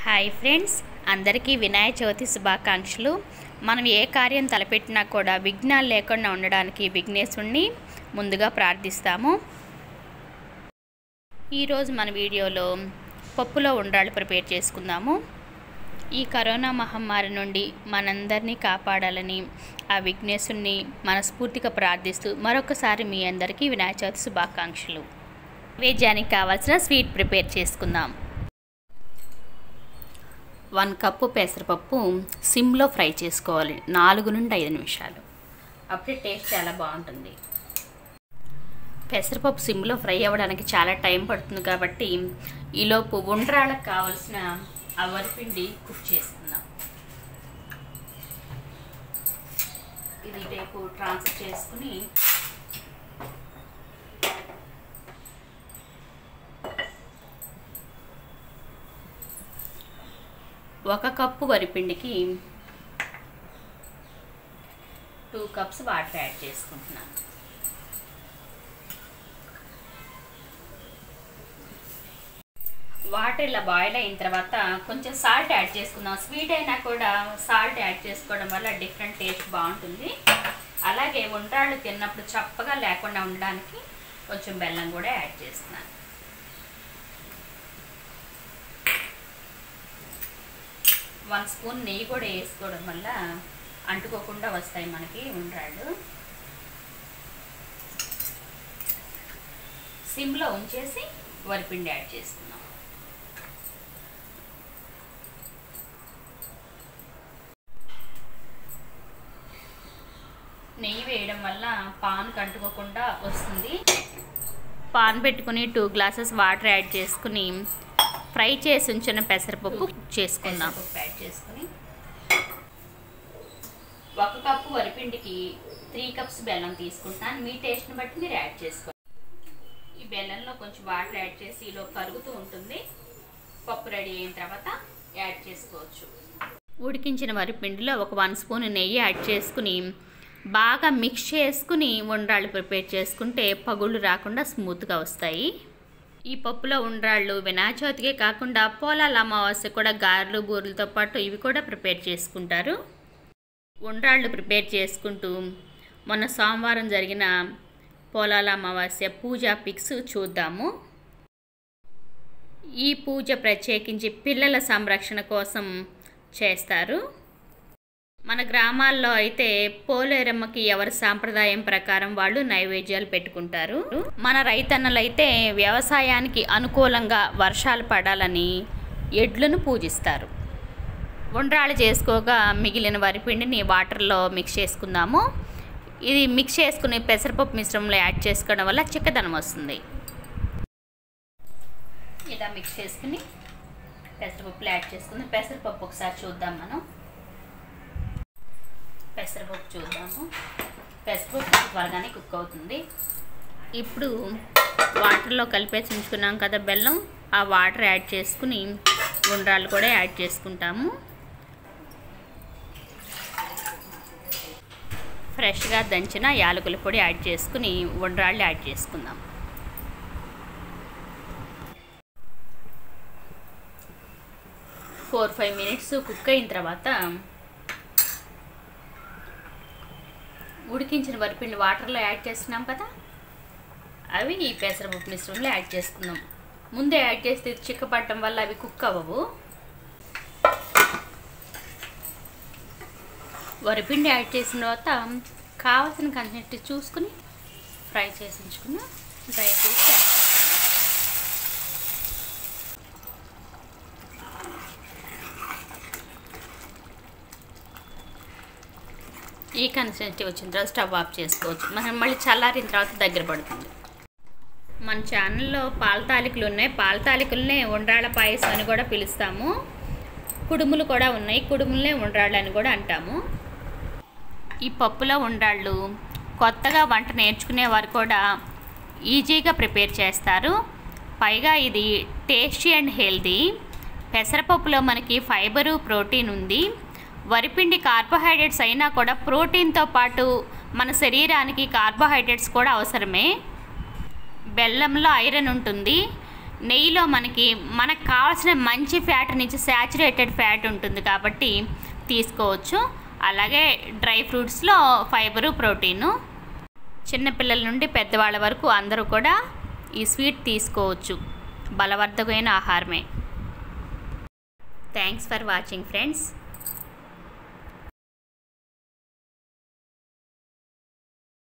hi friends అందరికీ వినాయక చవితి శుభాకాంక్షలు మనం ఏ కార్యం తలపెట్టినా కూడా విఘ్నాలు లేకుండా ఉండడానికి విఘ్నేశుణ్ణి ముందుగా ప్రార్థిస్తాము ఈరోజు మన వీడియోలో పప్పులో ఉండ్రాళ్ళు ప్రిపేర్ చేసుకుందాము ఈ కరోనా మహమ్మారి నుండి మనందరినీ కాపాడాలని ఆ విఘ్నేశుణ్ణి మనస్ఫూర్తిగా ప్రార్థిస్తూ మరొకసారి మీ అందరికీ వినాయక చవితి శుభాకాంక్షలు నైవేద్యానికి కావాల్సిన స్వీట్ ప్రిపేర్ చేసుకుందాం వన్ కప్పు పెసరపప్పు సిమ్లో ఫ్రై చేసుకోవాలి నాలుగు నుండి ఐదు నిమిషాలు అప్పుడే టేస్ట్ చాలా బాగుంటుంది పెసరపప్పు సిమ్లో ఫ్రై అవ్వడానికి చాలా టైం పడుతుంది కాబట్టి ఈలోపు ఉండ్రాళ్ళకు కావలసిన ఆ వరిపిండి కుక్ చేసుకుందాం ఇది రేపు ట్రాన్స్ఫర్ చేసుకుని ఒక కప్పు వరిపిండికి టూ కప్స్ వాటర్ యాడ్ చేసుకుంటున్నాను వాటర్ ఇలా బాయిల్ అయిన తర్వాత కొంచెం సాల్ట్ యాడ్ చేసుకుందాం స్వీట్ అయినా కూడా సాల్ట్ యాడ్ చేసుకోవడం వల్ల డిఫరెంట్ టేస్ట్ బాగుంటుంది అలాగే ఉండ్రాళ్ళు తిన్నప్పుడు చప్పగా లేకుండా ఉండడానికి కొంచెం బెల్లం కూడా యాడ్ చేస్తున్నాను వన్ స్పూన్ నెయ్యి కూడా వేసుకోవడం వల్ల అంటుకోకుండా వస్తాయి మనకి ఉండ్రాళ్ళు సిమ్లో ఉంచేసి వరిపిండి యాడ్ చేసుకున్నాం నెయ్యి వేయడం వల్ల పాన్ కంటుకోకుండా వస్తుంది పాన్ పెట్టుకుని టూ గ్లాసెస్ వాటర్ యాడ్ చేసుకుని ఫ్రై చేసి ఉంచిన పెసరపప్పు చేసుకుందాం యాడ్ చేసుకుని ఒక కప్పు వరిపిండికి త్రీ కప్స్ బెల్లం తీసుకుంటాను మీ టేస్ట్ని బట్టి మీరు యాడ్ చేసుకోండి ఈ బెల్లంలో కొంచెం వాటర్ యాడ్ చేసి ఈలో కరుగుతూ ఉంటుంది పప్పు రెడీ అయిన తర్వాత యాడ్ చేసుకోవచ్చు ఉడికించిన వరిపిండిలో ఒక వన్ స్పూన్ నెయ్యి యాడ్ చేసుకుని బాగా మిక్స్ చేసుకుని ఉండ్రాళ్ళు ప్రిపేర్ చేసుకుంటే పగుళ్ళు రాకుండా స్మూత్గా వస్తాయి ఈ పప్పులో ఉండ్రాళ్ళు వినాయక చవితికే కాకుండా పోలాల అమావాస్య కూడా గారెలు బూరెలతో పాటు ఇవి కూడా ప్రిపేర్ చేసుకుంటారు ఉండ్రాళ్ళు ప్రిపేర్ చేసుకుంటూ మొన్న సోమవారం జరిగిన పోలాల అమావాస్య పూజా పిక్స్ చూద్దాము ఈ పూజ ప్రత్యేకించి పిల్లల సంరక్షణ కోసం చేస్తారు మన గ్రామాల్లో అయితే పోలేరమ్మకి ఎవరి సాంప్రదాయం ప్రకారం వాళ్ళు నైవేద్యాలు పెట్టుకుంటారు మన రైతన్నలు అయితే వ్యవసాయానికి అనుకూలంగా వర్షాలు పడాలని ఎడ్లను పూజిస్తారు ఉండ్రాళ్ళు చేసుకోగా మిగిలిన వరిపిండిని వాటర్లో మిక్స్ చేసుకుందాము ఇది మిక్స్ చేసుకుని పెసరపప్పు మిశ్రమంలో యాడ్ చేసుకోవడం వల్ల చిక్కదనం వస్తుంది ఇలా మిక్స్ చేసుకుని పెసరపప్పులో యాడ్ చేసుకుని పెసరపప్పు ఒకసారి చూద్దాం మనం పెసరపప్పు చూద్దాము పెసరపప్పు త్వరగానే కుక్ అవుతుంది ఇప్పుడు వాటర్లో కలిపేసి ఉంచుకున్నాం కదా బెల్లం ఆ వాటర్ యాడ్ చేసుకుని ఉండ్రాలు కూడా యాడ్ చేసుకుంటాము ఫ్రెష్గా దంచిన యాలకుల పొడి యాడ్ చేసుకుని ఉండ్రాళ్ళు యాడ్ చేసుకుందాం ఫోర్ ఫైవ్ మినిట్స్ కుక్ అయిన తర్వాత ఉడికించిన వరిపిండి వాటర్లో యాడ్ చేస్తున్నాం కదా అవి ఈ పెసరపప్పు మిశ్రమంలో యాడ్ చేసుకుందాం ముందే యాడ్ చేస్తే చిక్కపడటం వల్ల అవి కుక్ అవ్వవు వరిపిండి యాడ్ చేసిన తర్వాత కావాల్సిన కన్సిస్టెన్సీ చూసుకుని ఫ్రై చేసి ఉంచుకున్న డ్రై ఫ్రూట్స్ యాడ్ ఈ కన్సిస్టెన్సీ వచ్చిన తర్వాత స్టవ్ ఆఫ్ చేసుకోవచ్చు మనం మళ్ళీ చల్లారిన తర్వాత దగ్గర పడుతుంది మన ఛానల్లో పాల తాలికలు ఉన్నాయి పాల తాలికలనే ఉండ్రాళ్ళ పాయసం అని కూడా పిలుస్తాము కుడుములు కూడా ఉన్నాయి కుడుములనే ఉండ్రాళ్ళు అని కూడా అంటాము ఈ పప్పులో ఉండ్రాళ్ళు కొత్తగా వంట నేర్చుకునే వారు కూడా ఈజీగా ప్రిపేర్ చేస్తారు పైగా ఇది టేస్టీ అండ్ హెల్దీ పెసరపప్పులో మనకి ఫైబరు ప్రోటీన్ ఉంది వరిపిండి కార్బోహైడ్రేట్స్ అయినా కూడా ప్రోటీన్తో పాటు మన శరీరానికి కార్బోహైడ్రేట్స్ కూడా అవసరమే బెల్లంలో ఐరన్ ఉంటుంది నెయ్యిలో మనకి మనకు కావాల్సిన మంచి ఫ్యాట్ నుంచి శాచురేటెడ్ ఫ్యాట్ ఉంటుంది కాబట్టి తీసుకోవచ్చు అలాగే డ్రై ఫ్రూట్స్లో ఫైబరు ప్రోటీను చిన్నపిల్లల నుండి పెద్దవాళ్ళ వరకు అందరూ కూడా ఈ స్వీట్ తీసుకోవచ్చు బలవర్ధకమైన ఆహారమే థ్యాంక్స్ ఫర్ వాచింగ్ ఫ్రెండ్స్